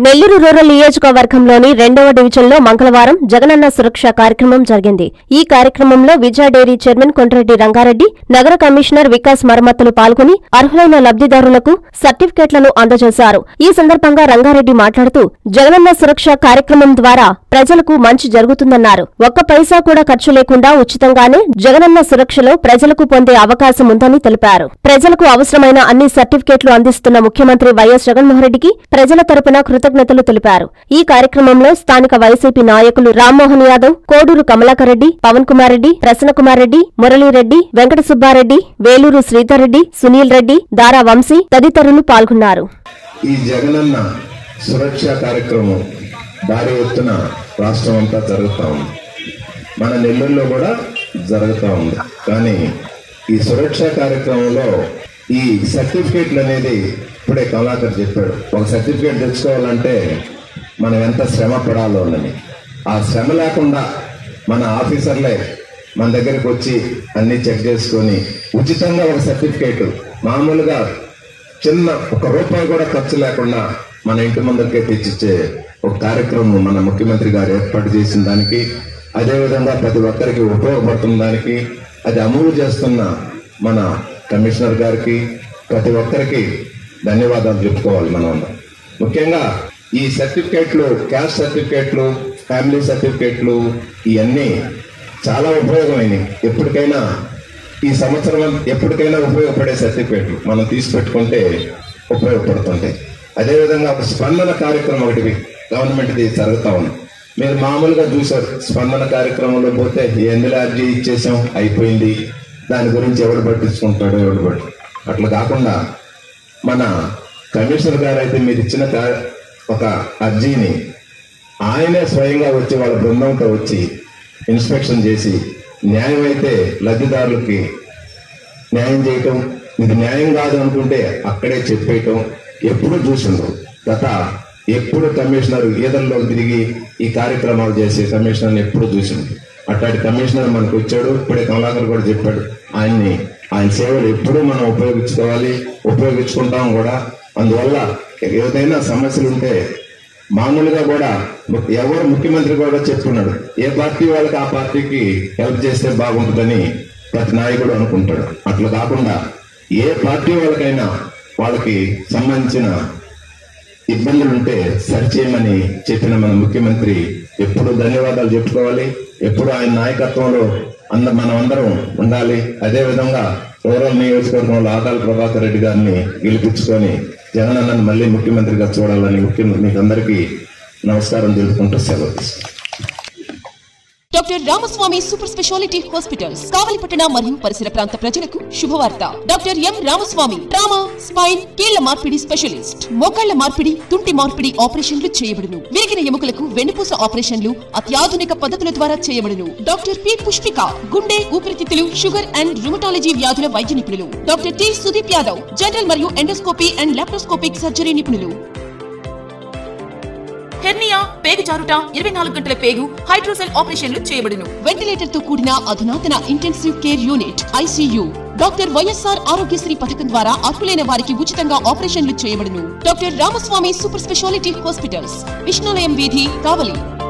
Nellore rural నియోజకవర్గంలోని రెండవ డివిజన్లో మంగళవారం జగనన్న సురక్ష కార్యక్రమం జరిగింది ఈ కార్యక్రమంలో విజయ డైరీ చైర్మన్ కొండ్రెడ్డి రంగారెడ్డి నగర కమిషనర్ వికాస్ మరమ్మతులు పాల్గొని అర్హులైన లబ్దిదారులకు సర్టిఫికేట్లను అందజేశారు ఈ సందర్భంగా రంగారెడ్డి మాట్లాడుతూ జగనన్న సురక్ష కార్యక్రమం ద్వారా ప్రజలకు మంచి జరుగుతుందన్నారు ఒక్క పైసా కూడా ఖర్చు లేకుండా ఉచితంగానే జగనన్న సురక్షలో ప్రజలకు పొందే అవకాశం ఉందని తెలిపారు ప్రజలకు అవసరమైన అన్ని సర్టిఫికేట్లు అందిస్తున్న ముఖ్యమంత్రి వైఎస్ జగన్మోహన్రెడ్డికి ప్రజల తరపున కృతజ్ఞతలు తెలిపారు ఈ కార్యక్రమంలో స్థానిక వైసీపీ నాయకులు రామ్మోహన్ యాదవ్ కోడూరు కమలాకర్ రెడ్డి పవన్ కుమార్ రెడ్డి ప్రసన్నకుమార్ రెడ్డి మురళీరెడ్డి వెంకట సుబ్బారెడ్డి వేలూరు శ్రీధర్ రెడ్డి సునీల్ రెడ్డి దారా వంశీ తదితరులు పాల్గొన్నారు ఈ జగనన్న సురక్ష కార్యక్రమం భారీ ఎత్తున రాష్ట్రం అంతా జరుగుతూ ఉంది మన నెల్లూరులో కూడా జరుగుతూ ఉంది కానీ ఈ సురక్ష కార్యక్రమంలో ఈ సర్టిఫికేట్లు అనేది ఇప్పుడే కమలాకర్ చెప్పాడు ఒక సర్టిఫికేట్ తెచ్చుకోవాలంటే మనం ఎంత శ్రమ పడాలో అని ఆ శ్రమ లేకుండా మన ఆఫీసర్లే మన దగ్గరికి వచ్చి అన్ని చెక్ చేసుకొని ఉచితంగా ఒక సర్టిఫికేట్ మామూలుగా చిన్న ఒక రూపాయి కూడా ఖర్చు లేకుండా మన ఇంటి ముందరికే తెచ్చిచ్చే ఒక కార్యక్రమం మన ముఖ్యమంత్రి గారు ఏర్పాటు చేసిన దానికి అదేవిధంగా ప్రతి ఒక్కరికి ఉపయోగపడుతున్న దానికి అది అమలు చేస్తున్న మన కమిషనర్ గారికి ప్రతి ఒక్కరికి ధన్యవాదాలు చెప్పుకోవాలి మనం అందరం. ముఖ్యంగా ఈ సర్టిఫికేట్లు క్యాస్ట్ సర్టిఫికేట్లు ఫ్యామిలీ సర్టిఫికేట్లు ఇవన్నీ చాలా ఉపయోగమైనవి ఎప్పటికైనా ఈ సంవత్సరం ఎప్పటికైనా ఉపయోగపడే సర్టిఫికేట్లు మనం తీసి పెట్టుకుంటే ఉపయోగపడుతుంటాయి అదేవిధంగా ఒక స్పందన కార్యక్రమం ఒకటి గవర్నమెంట్ది జరుగుతా ఉంది మీరు మామూలుగా చూసారు స్పందన కార్యక్రమంలో పోతే ఎందులో అర్జీ ఇచ్చేసాం అయిపోయింది దాని గురించి ఎవడు పట్టించుకుంటాడో ఎవడు పట్టు అట్లా కాకుండా మన కమిషనర్ గారు అయితే మీరు ఇచ్చిన కా- ఒక అర్జీని ఆయనే స్వయంగా వచ్చి వాళ్ళ బృందంతో వచ్చి ఇన్స్పెక్షన్ చేసి న్యాయం అయితే లబ్ధిదారులకి న్యాయం చేయటం ఇది న్యాయం కాదు అనుకుంటే అక్కడే చెప్పేయటం ఎప్పుడు చూసిండ్రు గత ఎప్పుడు కమిషనర్ ఈదల్లో తిరిగి ఈ కార్యక్రమాలు చేసే కమిషనర్ ఎప్పుడు చూసిండ్రు అట్లాంటి కమిషనర్ మనకు వచ్చాడు ఇప్పుడే కమలాకర్ కూడా చెప్పాడు ఆయన్ని ఆయన సేవలు ఎప్పుడూ మనం ఉపయోగించుకోవాలి ఉపయోగించుకుంటాం కూడా అందువల్ల ఏదైనా సమస్యలు ఉంటే మామూలుగా కూడా ము- ఎవరు ముఖ్యమంత్రి కూడా చెప్తున్నాడు ఏ పార్టీ వాళ్ళకి ఆ పార్టీకి హెల్ప్ చేస్తే బాగుంటుందని ప్రతి నాయకుడు అనుకుంటాడు అట్లా కాకుండా ఏ పార్టీ వాళ్ళకైనా వాళ్ళకి సంబంధించిన ఇబ్బందులు ఉంటే సరిచేయమని చెప్పిన మన ముఖ్యమంత్రి ఎప్పుడు ధన్యవాదాలు చెప్పుకోవాలి ఎప్పుడు ఆయన నాయకత్వంలో అంద మనం అందరం ఉండాలి అదే విధంగా రూరల్ నియోజకవర్గంలో ఆదాల ప్రభాకర్ రెడ్డి గారిని గెలిపించుకొని జగనన్నను మళ్ళీ ముఖ్యమంత్రిగా చూడాలని ముఖ్య మీకు అందరికీ నమస్కారం తెలుపుకుంటూ సెలవు తీసుకుంటాను. Doctor Ramaswamy super speciality hospitals కావలిపట్టణ మరియు పరిసర ప్రాంత ప్రజలకు శుభవార్త doctor M Ramaswamy trauma spine కీళ్ల మార్పిడి స్పెషలిస్ట్ మోకాళ్ల మార్పిడి తుంటి మార్పిడి ఆపరేషన్లు చేయబడును విరిగిన ఎముకలకు వెన్నుపూస ఆపరేషన్లు అత్యాధునిక పద్ధతుల ద్వారా చేయబడును డాక్టర్ పి పుష్పిక గుండె ఊపిరితిత్తులు షుగర్ అండ్ రుమటాలజీ వ్యాధుల వైద్య నిపుణులు doctor T Sudeep Yadav general మరియు ఎండోస్కోపీ అండ్ లాప్రోస్కోపిక్ సర్జరీ నిపుణులు హెర్నియా పేగు జారుట ఇరవై నాలుగు గంటల పేగు హైడ్రోసెల్ ఆపరేషన్లు చేయబడును వెంటిలేటర్ తో కూడిన అధునాతన intensive care unit ICU doctor YSR Aarogyasri పథకం ద్వారా అర్హులైన వారికి ఉచితంగా ఆపరేషన్లు చేయబడును doctor Ramaswamy super speciality hospitals Vishnulayam వీధి కావలి